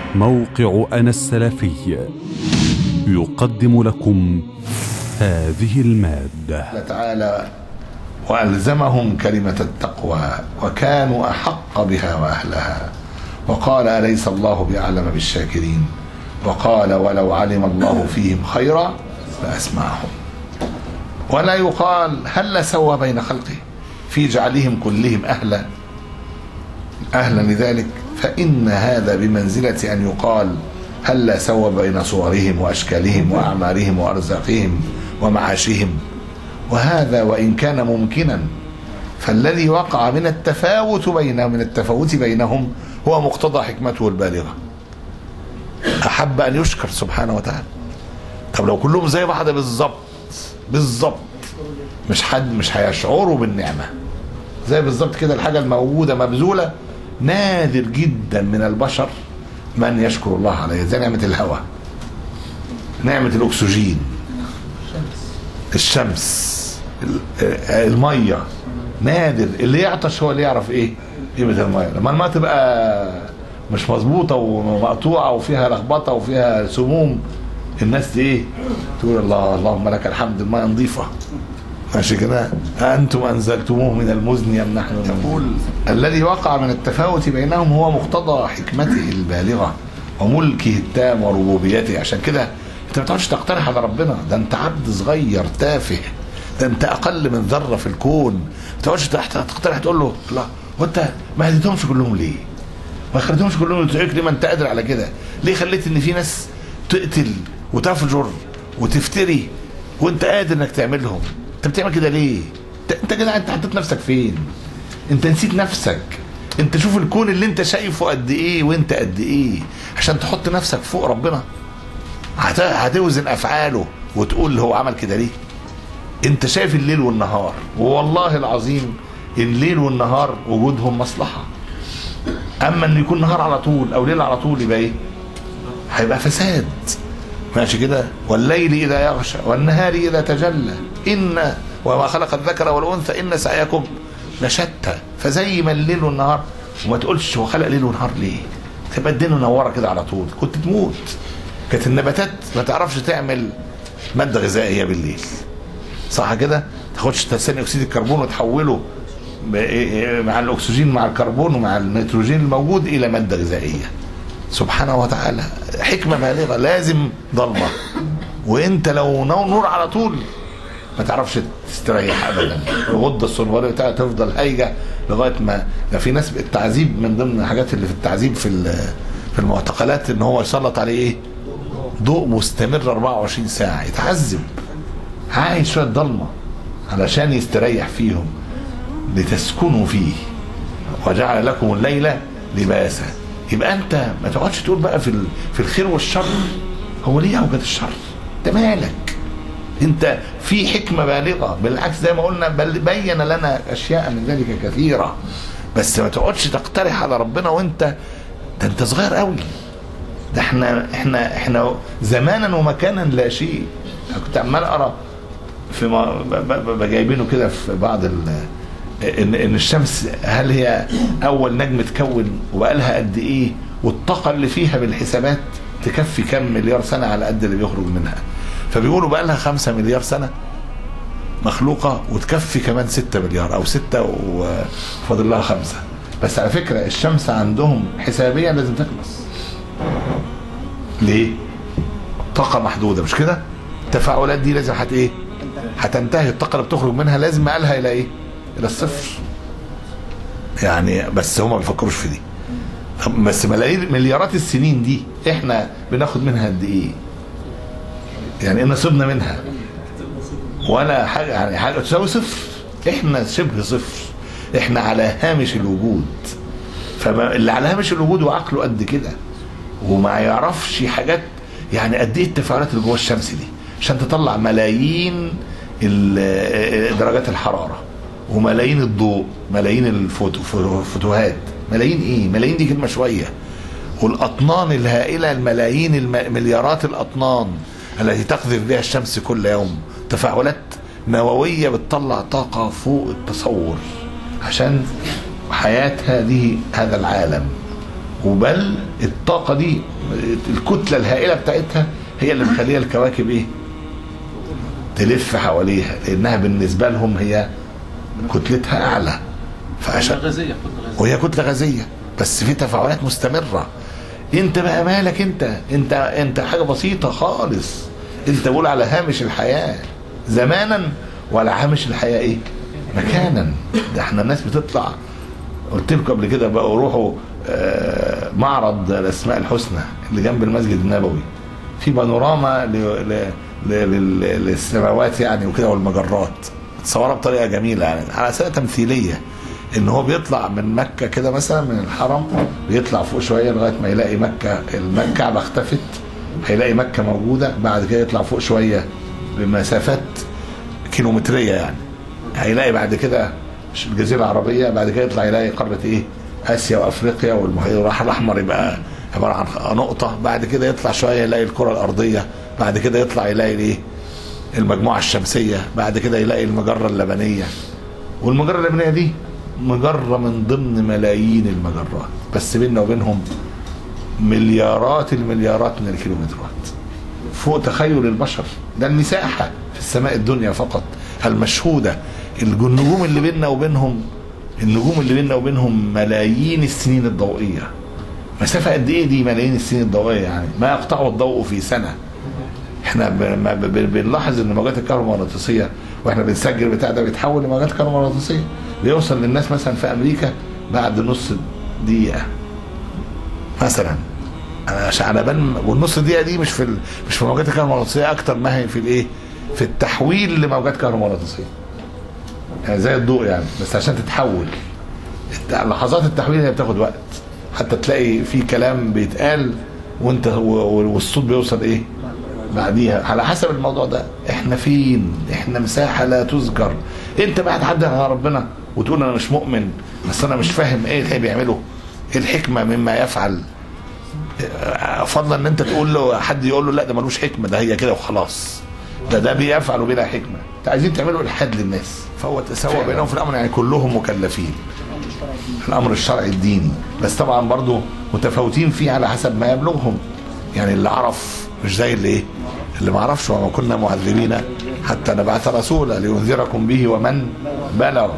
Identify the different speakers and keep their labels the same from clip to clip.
Speaker 1: موقع أنا السلفي يقدم لكم هذه المادة
Speaker 2: قال تعالى وألزمهم كلمة التقوى وكانوا أحق بها وأهلها وقال أليس الله بأعلم بالشاكرين وقال ولو علم الله فيهم خيرا لأسمعهم ولا يقال هل سوى بين خلقه في جعلهم كلهم أهلا أهلا لذلك فإن هذا بمنزلة أن يقال هل سوى بين صورهم وأشكالهم وأعمارهم وأرزاقهم ومعاشهم وهذا وإن كان ممكنا فالذي وقع من التفاوت بينهم من التفاوت بينهم هو مقتضى حكمته البالغة أحب أن يشكر سبحانه وتعالى طب لو كلهم زي بعض بالظبط بالظبط مش حد مش هيشعروا بالنعمة زي بالظبط كده الحاجة الموجودة مبذولة نادر جدا من البشر من يشكر الله عليها زي نعمة الهواء نعمة الأكسجين الشمس المية نادر اللي يعطش هو اللي يعرف ايه قيمة المية لما المية تبقى مش مظبوطة ومقطوعة وفيها لخبطة وفيها سموم الناس دي ايه تقول الله اللهم لك الحمد المية نظيفة ماشي كده أنتم أنزلتموه من المزن أم نحن نقول الذي وقع من التفاوت بينهم هو مقتضى حكمته البالغة وملكه التام وربوبيته عشان كده انت ما تقعدش تقترح على ربنا ده انت عبد صغير تافه ده انت اقل من ذره في الكون ما تقعدش تقترح تقول له لا وانت ما هديتهمش كلهم ليه؟ ما خليتهمش كلهم يدعيك ليه ما انت قادر على كده؟ ليه خليت ان في ناس تقتل وتفجر وتفتري وانت قادر انك تعملهم؟ انت بتعمل كده ليه؟ انت كده انت حطيت نفسك فين؟ انت نسيت نفسك انت شوف الكون اللي انت شايفه قد ايه وانت قد ايه عشان تحط نفسك فوق ربنا هتوزن افعاله وتقول هو عمل كده ليه انت شايف الليل والنهار والله العظيم الليل والنهار وجودهم مصلحة اما ان يكون نهار على طول او ليل على طول يبقى ايه هيبقى فساد ماشي كده والليل اذا يغشى والنهار اذا تجلى ان وما خلق الذكر والانثى ان سعيكم لشتى فزي ما الليل والنهار وما تقولش هو خلق ليل ونهار ليه تبقى الدنيا منوره كده على طول كنت تموت كانت النباتات ما تعرفش تعمل ماده غذائيه بالليل صح كده تاخدش ثاني اكسيد الكربون وتحوله مع الاكسجين مع الكربون ومع النيتروجين الموجود الى ماده غذائيه سبحانه وتعالى حكمه بالغه لازم ضلمه وانت لو نور على طول ما تعرفش تستريح ابدا الغده الصنوبريه بتاعتها تفضل هايجه لغايه ما ده في ناس التعذيب من ضمن الحاجات اللي في التعذيب في في المعتقلات ان هو يسلط عليه ايه؟ ضوء مستمر 24 ساعه يتعذب عايش شويه ضلمه علشان يستريح فيهم لتسكنوا فيه وجعل لكم الليل لباسا يبقى انت ما تقعدش تقول بقى في في الخير والشر هو ليه اوجد الشر؟ انت مالك؟ انت في حكمه بالغه بالعكس زي ما قلنا بل بين لنا اشياء من ذلك كثيره بس ما تقعدش تقترح على ربنا وانت ده انت صغير قوي ده احنا احنا احنا زمانا ومكانا لا شيء انا كنت عمال اقرا في ما جايبينه كده في بعض ال ان ان الشمس هل هي اول نجم تكون وبقالها قد ايه والطاقه اللي فيها بالحسابات تكفي كم مليار سنه على قد اللي بيخرج منها فبيقولوا بقى لها 5 مليار سنه مخلوقه وتكفي كمان 6 مليار او 6 وفاضل لها خمسه بس على فكره الشمس عندهم حسابيا لازم تخلص ليه؟ طاقه محدوده مش كده؟ التفاعلات دي لازم هت ايه؟ هتنتهي الطاقه اللي بتخرج منها لازم مقالها الى ايه؟ الى الصفر يعني بس هم ما بيفكروش في دي بس ملايين مليارات السنين دي احنا بناخد منها قد ايه؟ يعني نصيبنا منها ولا حاجه يعني حاجه تساوي صفر احنا شبه صفر احنا على هامش الوجود فاللي على هامش الوجود وعقله قد كده وما يعرفش حاجات يعني قد ايه التفاعلات اللي جوه الشمس دي عشان تطلع ملايين درجات الحراره وملايين الضوء ملايين الفوتوهات ملايين ايه ملايين دي كلمه شويه والاطنان الهائله الملايين المليارات الاطنان التي تقذف بها الشمس كل يوم تفاعلات نوويه بتطلع طاقه فوق التصور عشان حياه هذه هذا العالم وبل الطاقة دي الكتلة الهائلة بتاعتها هي اللي مخليها الكواكب ايه تلف حواليها لانها بالنسبة لهم هي كتلتها اعلى فعشان
Speaker 3: غازية كنت غازية
Speaker 2: وهي كتلة غازية بس في تفاعلات مستمرة انت بقى مالك انت انت انت حاجة بسيطة خالص انت بقول على هامش الحياة زمانا ولا هامش الحياة ايه مكانا ده احنا الناس بتطلع قلت لكم قبل كده بقوا روحوا آه، معرض الاسماء الحسنى اللي جنب المسجد النبوي في بانوراما ل... ل... ل... لل- للسماوات يعني وكده والمجرات متصوره بطريقه جميله يعني على اساس تمثيليه ان هو بيطلع من مكه كده مثلا من الحرم بيطلع فوق شويه لغايه ما يلاقي مكه الكعبه اختفت هيلاقي مكه موجوده بعد كده يطلع فوق شويه بمسافات كيلومتريه يعني هيلاقي بعد كده الجزيره العربيه بعد كده يطلع يلاقي قاره ايه اسيا وافريقيا والمحيط البحر الاحمر يبقى عباره عن نقطه بعد كده يطلع شويه يلاقي الكره الارضيه بعد كده يطلع يلاقي الايه المجموعه الشمسيه بعد كده يلاقي المجره اللبنيه والمجره اللبنيه دي مجره من ضمن ملايين المجرات بس بيننا وبينهم مليارات المليارات من الكيلومترات فوق تخيل البشر ده المساحة في السماء الدنيا فقط المشهودة النجوم اللي بيننا وبينهم النجوم اللي بيننا وبينهم ملايين السنين الضوئية مسافة قد ايه دي ملايين السنين الضوئية يعني ما يقطعه الضوء في سنة احنا ب- ما ب- ب- بنلاحظ ان موجات الكهرومغناطيسية واحنا بنسجل بتاع ده بيتحول لموجات كهرومغناطيسية بيوصل للناس مثلا في امريكا بعد نص دقيقة مثلا انا عشان على بال والنص دقيقه دي مش في ال... مش في الموجات الكهرومغناطيسيه اكتر ما هي في الايه؟ في التحويل لموجات كهرومغناطيسيه. يعني زي الضوء يعني بس عشان تتحول الت- لحظات التحويل هي بتاخد وقت حتى تلاقي في كلام بيتقال وانت و- و- والصوت بيوصل ايه؟ بعديها على حسب الموضوع ده احنا فين؟ احنا مساحه لا تذكر انت بقى تحدث على ربنا وتقول انا مش مؤمن بس انا مش فاهم ايه اللي بيعمله ايه الحكمه مما يفعل فضلا ان انت تقول له حد يقول له لا ده ملوش حكمه ده هي كده وخلاص ده ده بيفعل بلا حكمه انت عايزين تعملوا الحاد للناس فهو تساوى بينهم في الامر يعني كلهم مكلفين الامر الشرعي الديني بس طبعا برضو متفاوتين فيه على حسب ما يبلغهم يعني اللي عرف مش زي اللي ايه اللي ما عرفش وما كنا معذبين حتى نبعث رسولا لينذركم به ومن بلغ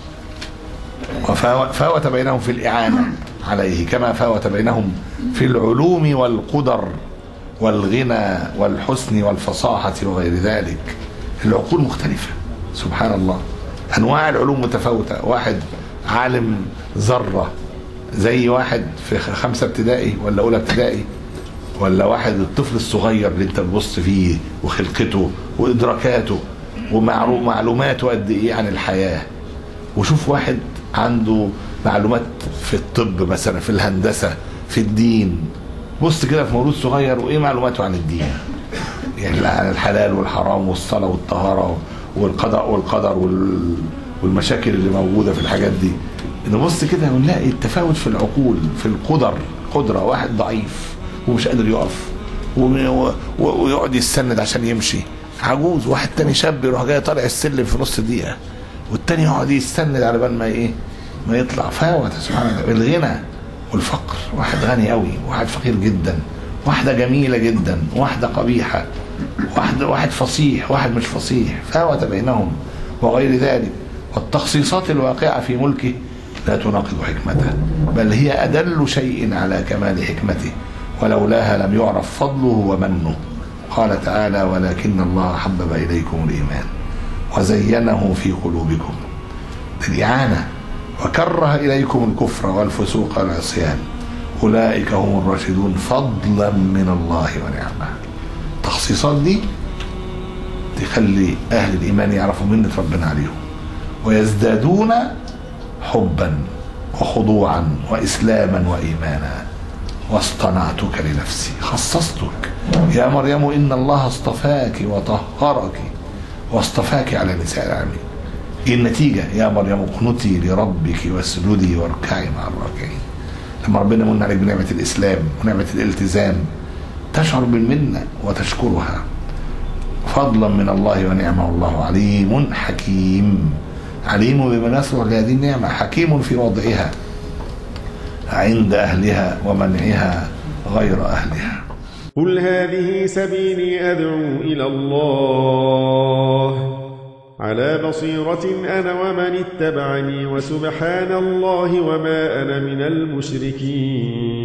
Speaker 2: وفاوت بينهم في الإعانة عليه كما فاوت بينهم في العلوم والقدر والغنى والحسن والفصاحة وغير ذلك العقول مختلفة سبحان الله أنواع العلوم متفاوتة واحد عالم ذرة زي واحد في خمسة ابتدائي ولا أولى ابتدائي ولا واحد الطفل الصغير اللي انت تبص فيه وخلقته وادراكاته ومعلوماته قد ايه عن الحياه وشوف واحد عنده معلومات في الطب مثلا في الهندسه في الدين بص كده في مولود صغير وايه معلوماته عن الدين يعني عن الحلال والحرام والصلاه والطهاره والقضاء والقدر وال والمشاكل اللي موجوده في الحاجات دي نبص كده ونلاقي التفاوت في العقول في القدر قدره واحد ضعيف ومش قادر يقف و- و- ويقعد يستند عشان يمشي عجوز واحد تاني شاب يروح جاي طالع السلم في نص دقيقه والتاني يقعد يستند على بال ما ايه ما يطلع فاوت سبحان الله الغنى والفقر واحد غني قوي واحد فقير جدا واحده جميله جدا واحده قبيحه واحد واحد فصيح واحد مش فصيح فاوت بينهم وغير ذلك والتخصيصات الواقعه في ملكه لا تناقض حكمته بل هي ادل شيء على كمال حكمته ولولاها لم يعرف فضله ومنه قال تعالى ولكن الله حبب اليكم الايمان وزينه في قلوبكم الإعانة وكره إليكم الكفر والفسوق والعصيان أولئك هم الراشدون فضلا من الله ونعمة التخصيصات دي تخلي أهل الإيمان يعرفوا منة ربنا عليهم ويزدادون حبا وخضوعا وإسلاما وإيمانا واصطنعتك لنفسي خصصتك يا مريم إن الله اصطفاك وطهرك واصطفاك على نساء العالمين ايه النتيجة يا مريم اقنتي لربك واسجدي واركعي مع الراكعين لما ربنا من عليك بنعمة الإسلام ونعمة الالتزام تشعر بالمنة وتشكرها فضلا من الله ونعمه الله عليم حكيم عليم بما نصر لهذه النعمة حكيم في وضعها عند أهلها ومنعها غير أهلها
Speaker 3: قل هذه سبيلي أدعو إلى الله على بصيرة أنا ومن اتبعني وسبحان الله وما أنا من المشركين